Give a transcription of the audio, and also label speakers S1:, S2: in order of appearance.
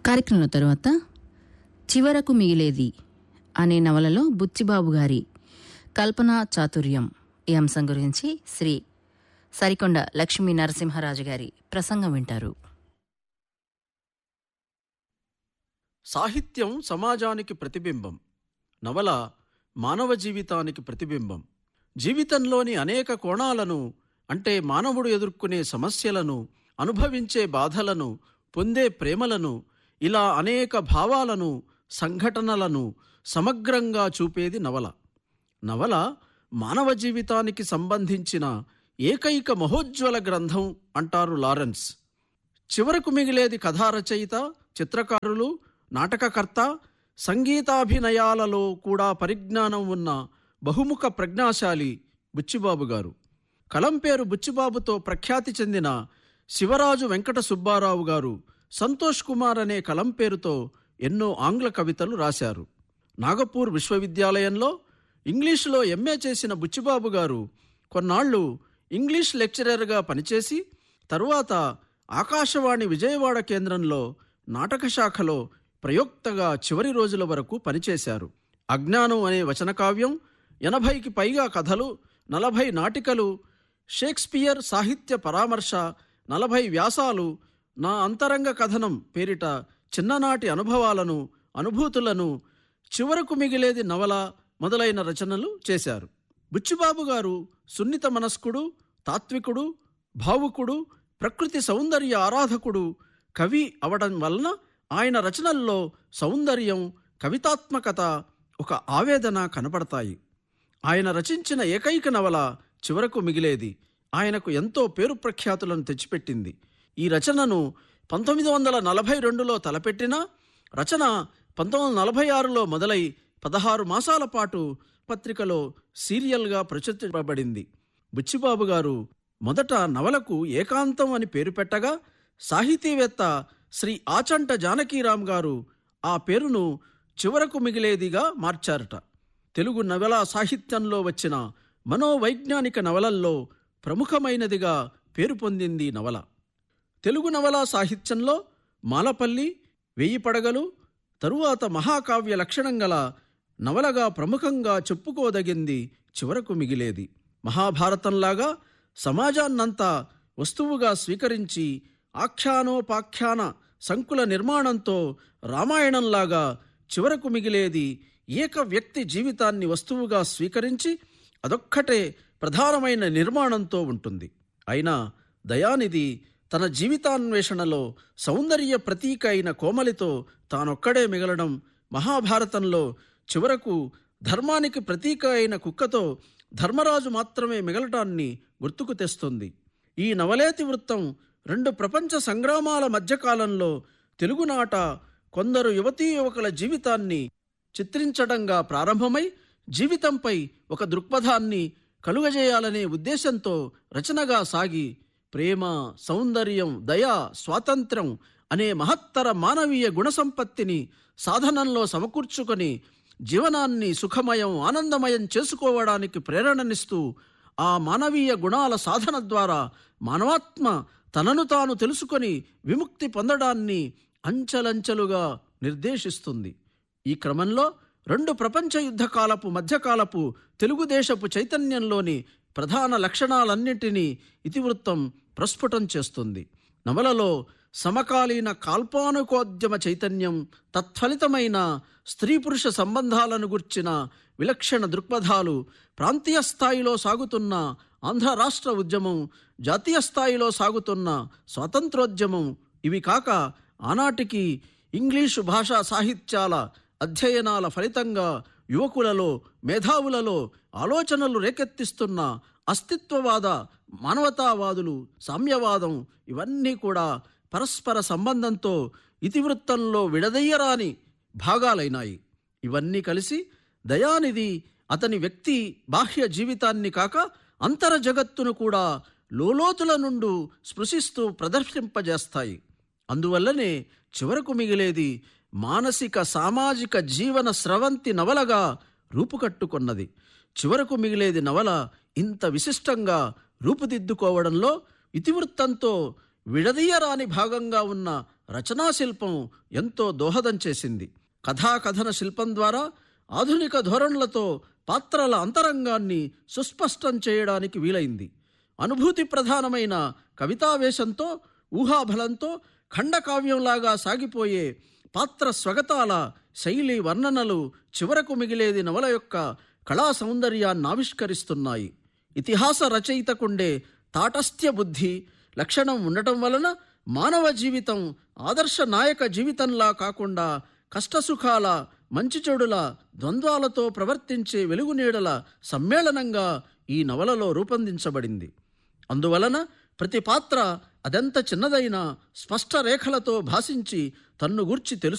S1: కార్యక్రమం తర్వాత చివరకు మిగిలేది అనే నవలలో బుచ్చిబాబు గారి కల్పనా చాతుర్యం ఈ అంశం గురించి శ్రీ సరికొండ లక్ష్మీ నరసింహరాజు గారి ప్రసంగం వింటారు
S2: సాహిత్యం సమాజానికి ప్రతిబింబం నవల మానవ జీవితానికి ప్రతిబింబం జీవితంలోని అనేక కోణాలను అంటే మానవుడు ఎదుర్కొనే సమస్యలను అనుభవించే బాధలను పొందే ప్రేమలను ఇలా అనేక భావాలను సంఘటనలను సమగ్రంగా చూపేది నవల నవల మానవ జీవితానికి సంబంధించిన ఏకైక మహోజ్వల గ్రంథం అంటారు లారెన్స్ చివరకు మిగిలేది కథా రచయిత చిత్రకారులు నాటకకర్త సంగీతాభినయాలలో కూడా పరిజ్ఞానం ఉన్న బహుముఖ ప్రజ్ఞాశాలి బుచ్చిబాబు గారు కలం పేరు బుచ్చిబాబుతో ప్రఖ్యాతి చెందిన శివరాజు వెంకట సుబ్బారావు గారు సంతోష్ కుమార్ అనే కలం పేరుతో ఎన్నో ఆంగ్ల కవితలు రాశారు నాగపూర్ విశ్వవిద్యాలయంలో ఇంగ్లీషులో ఎంఏ చేసిన బుచ్చిబాబు గారు కొన్నాళ్లు ఇంగ్లీష్ లెక్చరర్గా పనిచేసి తరువాత ఆకాశవాణి విజయవాడ కేంద్రంలో నాటక శాఖలో ప్రయోక్తగా చివరి రోజుల వరకు పనిచేశారు అజ్ఞానం అనే వచనకావ్యం ఎనభైకి పైగా కథలు నలభై నాటికలు షేక్స్పియర్ సాహిత్య పరామర్శ నలభై వ్యాసాలు నా అంతరంగ కథనం పేరిట చిన్ననాటి అనుభవాలను అనుభూతులను చివరకు మిగిలేది నవల మొదలైన రచనలు చేశారు బుచ్చిబాబు గారు సున్నిత మనస్కుడు తాత్వికుడు భావుకుడు ప్రకృతి సౌందర్య ఆరాధకుడు కవి అవడం వలన ఆయన రచనల్లో సౌందర్యం కవితాత్మకత ఒక ఆవేదన కనపడతాయి ఆయన రచించిన ఏకైక నవల చివరకు మిగిలేది ఆయనకు ఎంతో పేరు ప్రఖ్యాతులను తెచ్చిపెట్టింది ఈ రచనను పంతొమ్మిది వందల నలభై రెండులో తలపెట్టిన రచన పంతొమ్మిది వందల నలభై ఆరులో మొదలై పదహారు మాసాల పాటు పత్రికలో సీరియల్గా ప్రచురించబడింది బుచ్చిబాబు గారు మొదట నవలకు ఏకాంతం అని పేరు పెట్టగా సాహితీవేత్త శ్రీ ఆచంట జానకీరాం గారు ఆ పేరును చివరకు మిగిలేదిగా మార్చారట తెలుగు నవలా సాహిత్యంలో వచ్చిన మనోవైజ్ఞానిక నవలల్లో ప్రముఖమైనదిగా పేరు పొందింది నవల తెలుగు నవలా సాహిత్యంలో మాలపల్లి వెయ్యి పడగలు తరువాత మహాకావ్య లక్షణం గల నవలగా ప్రముఖంగా చెప్పుకోదగింది చివరకు మిగిలేది మహాభారతంలాగా సమాజాన్నంతా వస్తువుగా స్వీకరించి ఆఖ్యానోపాఖ్యాన సంకుల నిర్మాణంతో రామాయణంలాగా చివరకు మిగిలేది ఏక వ్యక్తి జీవితాన్ని వస్తువుగా స్వీకరించి అదొక్కటే ప్రధానమైన నిర్మాణంతో ఉంటుంది అయినా దయానిధి తన జీవితాన్వేషణలో సౌందర్య ప్రతీక అయిన కోమలితో తానొక్కడే మిగలడం మహాభారతంలో చివరకు ధర్మానికి ప్రతీక అయిన కుక్కతో ధర్మరాజు మాత్రమే మిగలటాన్ని గుర్తుకు తెస్తుంది ఈ నవలేతి వృత్తం రెండు ప్రపంచ సంగ్రామాల మధ్యకాలంలో తెలుగునాట కొందరు యువతీ యువకుల జీవితాన్ని చిత్రించడంగా ప్రారంభమై జీవితంపై ఒక దృక్పథాన్ని కలుగజేయాలనే ఉద్దేశంతో రచనగా సాగి ప్రేమ సౌందర్యం దయ స్వాతంత్ర్యం అనే మహత్తర మానవీయ గుణసంపత్తిని సాధనంలో సమకూర్చుకొని జీవనాన్ని సుఖమయం ఆనందమయం చేసుకోవడానికి ప్రేరణనిస్తూ ఆ మానవీయ గుణాల సాధన ద్వారా మానవాత్మ తనను తాను తెలుసుకొని విముక్తి పొందడాన్ని అంచెలంచెలుగా నిర్దేశిస్తుంది ఈ క్రమంలో రెండు ప్రపంచ యుద్ధకాలపు మధ్యకాలపు తెలుగుదేశపు చైతన్యంలోని ప్రధాన లక్షణాలన్నింటినీ ఇతివృత్తం ప్రస్ఫుటం చేస్తుంది నవలలో సమకాలీన కాల్పానుకోద్యమ చైతన్యం తత్ఫలితమైన స్త్రీ పురుష సంబంధాలను గుర్చిన విలక్షణ దృక్పథాలు ప్రాంతీయ స్థాయిలో సాగుతున్న ఆంధ్ర రాష్ట్ర ఉద్యమం జాతీయ స్థాయిలో సాగుతున్న స్వాతంత్రోద్యమం ఇవి కాక ఆనాటికి ఇంగ్లీషు భాషా సాహిత్యాల అధ్యయనాల ఫలితంగా యువకులలో మేధావులలో ఆలోచనలు రేకెత్తిస్తున్న అస్తిత్వవాద మానవతావాదులు సామ్యవాదం ఇవన్నీ కూడా పరస్పర సంబంధంతో ఇతివృత్తంలో విడదయ్యరాని భాగాలైనాయి ఇవన్నీ కలిసి దయానిధి అతని వ్యక్తి బాహ్య జీవితాన్ని కాక అంతర జగత్తును కూడా లోలోతుల నుండి స్పృశిస్తూ ప్రదర్శింపజేస్తాయి అందువల్లనే చివరకు మిగిలేది మానసిక సామాజిక జీవన స్రవంతి నవలగా రూపుకట్టుకున్నది చివరకు మిగిలేది నవల ఇంత విశిష్టంగా రూపుదిద్దుకోవడంలో ఇతివృత్తంతో విడదీయరాని భాగంగా ఉన్న రచనాశిల్పం ఎంతో దోహదం చేసింది కథాకథన శిల్పం ద్వారా ఆధునిక ధోరణులతో పాత్రల అంతరంగాన్ని సుస్పష్టం చేయడానికి వీలైంది అనుభూతి ప్రధానమైన కవితావేశంతో ఊహాబలంతో ఖండకావ్యంలాగా సాగిపోయే పాత్ర స్వగతాల శైలి వర్ణనలు చివరకు మిగిలేది నవల యొక్క కళా సౌందర్యాన్ని ఆవిష్కరిస్తున్నాయి ఇతిహాస రచయితకుండే తాటస్థ్య బుద్ధి లక్షణం ఉండటం వలన మానవ జీవితం ఆదర్శ నాయక జీవితంలా కాకుండా కష్టసుఖాల మంచి చెడుల ద్వంద్వాలతో ప్రవర్తించే వెలుగునీడల సమ్మేళనంగా ఈ నవలలో రూపొందించబడింది అందువలన ప్రతి పాత్ర అదెంత చిన్నదైనా స్పష్ట రేఖలతో భాషించి తన్ను గూర్చి తెలుసు